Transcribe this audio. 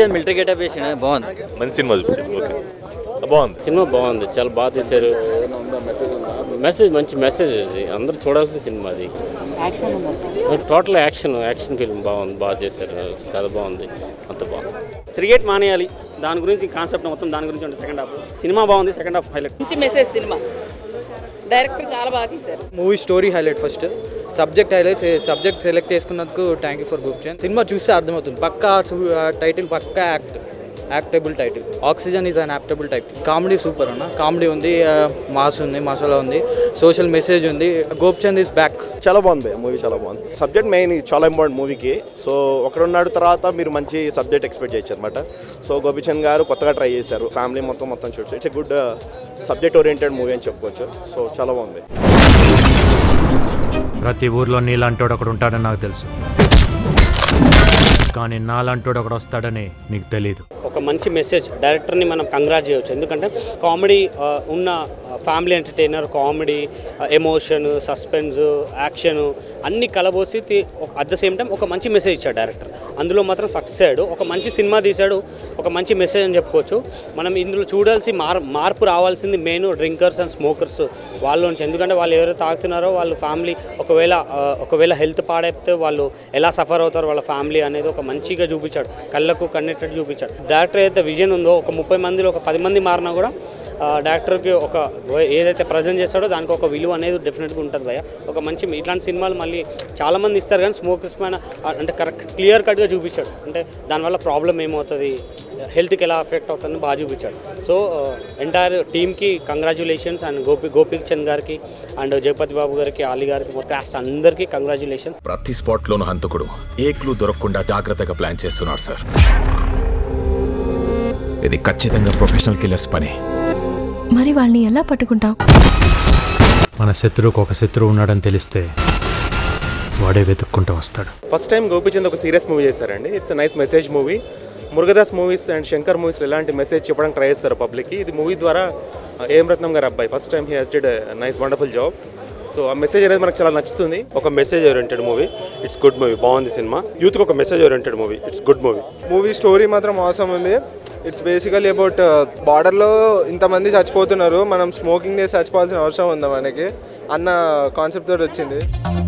Gopichand military getup వేసిన బాగుంది మంచి సినిమా చూపించారు ఓకే బాగుంది సినిమా బాగుంది చాలా బాగా తీశారు మెసేజ్ మంచి మెసేజ్ అది అందరూ చూడాల్సిన సినిమా అది టోటల్ యాక్షన్ యాక్షన్ ఫిల్మ్ బాగుంది బాగా చేశారు కథ బాగుంది అంత బాగుంది క్రికెట్ మానేయాలి దాని గురించి కాన్సెప్ట్ మొత్తం దాని గురించి ఉంటుంది సెకండ్ హాఫ్ సినిమా బాగుంది సెకండ్ హాఫ్ హైలైట్ మంచి మెసేజ్ సినిమా డైరెక్టర్ చాలా బాగా తీశారు movie story highlight first subject highlight subject select చేసుకున్నందుకు thank you for Gopichand cinema చూస్తే అర్థమవుతుంది పక్కా టైటిల్ పక్కా act actable title oxygen is an actable title comedy super అన్న కామెడీ ఉంది మాస్ ఉంది మసాలా ఉంది సోషల్ మెసేజ్ ఉంది గోపిచంద్ ఈజ్ బ్యాక్ చాలా బాగుంది మూవీ చాలా బాగుంది సబ్జెక్ట్ మెయిన్ ఇది చాలా ఇంపార్టెంట్ మూవీకి సో ఒకడున్నాడు తర్వాత మీరు మంచి సబ్జెక్ట్ ఎక్స్పెక్ట్ చేయొచ్చు అనమాట సో గోపిచంద్ గారు కొత్తగా ట్రై చేశారు ఫ్యామిలీ మొత్తం మొత్తం చూడచ్చు it's a good subject oriented movie అని చెప్పుకోవచ్చు సో చాలా బాగుంది ప్రతి ఊర్లో నీలాంటోడు ఒకడు ఉంటాడని నాకు తెలుసు కానీ నాలాంటోడు ఒకడు వస్తాడని నీకు తెలీదు ఒక మంచి మెసేజ్ డైరెక్టర్ని మనం కంగ్రాట్ చేయవచ్చు ఎందుకంటే కామెడీ ఉన్న family entertainer comedy emotion suspense action అన్ని కలబోసి అట్ ద సేమ్ టైం ఒక మంచి మెసేజ్ ఇచ్చాడు డైరెక్టర్ అందులో మాత్రం సక్సెస్ అయ్యాడు ఒక మంచి సినిమా తీశాడు ఒక మంచి మెసేజ్ అని చెప్పుకోవచ్చు మనం ఇందులో చూడాల్సి మార్ మార్పు రావాల్సింది మెయిన్ డ్రింకర్స్ అండ్ స్మోకర్స్ వాళ్ళ నుంచి ఎందుకంటే వాళ్ళు ఎవరైతే తాగుతున్నారో వాళ్ళ ఫ్యామిలీ ఒకవేళ ఆ, ఒకవేళ హెల్త్ పాడైతే వాళ్ళు ఎలా సఫర్ అవుతారు వాళ్ళ ఫ్యామిలీ అనేది ఒక మంచిగా చూపించాడు కళ్ళకు కన్నెట్టట్టు చూపించాడు డైరెక్టర్ ఏదైతే విజన్ ఉందో ఒక ముప్పై మందిలో ఒక పది మంది మారినా కూడా ఆ, డైరెక్టర్కి ఒక ఏదైతే ప్రజెంట్ చేస్తాడో దానికి ఒక విలువ అనేది డెఫినెట్గా ఉంటుంది భయ ఒక మంచి ఇట్లాంటి సినిమాలు మళ్ళీ చాలామంది ఇస్తారు కానీ స్మోకర్స్ పైన ఆ, అంటే కరెక్ట్ క్లియర్ కట్గా చూపించాడు అంటే దానివల్ల ప్రాబ్లం ఏమవుతుంది హెల్త్కి ఎలా ఎఫెక్ట్ అవుతుందని బాగా చూపించాడు సో ఎంటైర్ టీమ్కి congratulations and Gopi Gopichand గారికి అండ్ జగపతి బాబు గారికి ఆలీ గారికి క్యాస్ట్ అందరికీ కంగ్రాచులేషన్స్ ప్రతి స్పాట్లోనూ హంతకుడు ఏ క్లూ దొరకకుండా జాగ్రత్తగా ప్లాన్ చేస్తున్నాడు సార్ ఇది ఖచ్చితంగా ప్రొఫెషనల్ కిల్లర్స్ పని మరి వాళ్ళని ఎలా పట్టుకుంటాం మన శత్రువుకు ఒక శత్రువు ఉన్నాడని తెలిస్తే వాడే వెతుక్కుంటూ వస్తాడు ఫస్ట్ టైం గోపిచంద్ ఒక సీరియస్ మూవీ చేశారండి it's nice message movie Murugadoss movies and Shankar movies ఎలాంటి మెసేజ్ చెప్పడానికి ట్రై చేస్తారు పబ్లిక్కి ఇది మూవీ ద్వారా ఆ, ఏం రత్నం గారు అబ్బాయి first time he has did nice wonderful job so ఆ మెసేజ్ అనేది మనకు చాలా నచ్చుతుంది ఒక message oriented movie it's good movie బాగుంది సినిమా యూత్కి ఒక message oriented movie it's good movie movie story మాత్రం అవసరం ఉంది ఇట్స్ బేసికలీ అబౌట్ బార్డర్లో ఇంతమంది చచ్చిపోతున్నారు మనం స్మోకింగ్ చేసి చచ్చిపోవాల్సిన అవసరం ఉందా మనకి అన్న కాన్సెప్ట్ తోటి వచ్చింది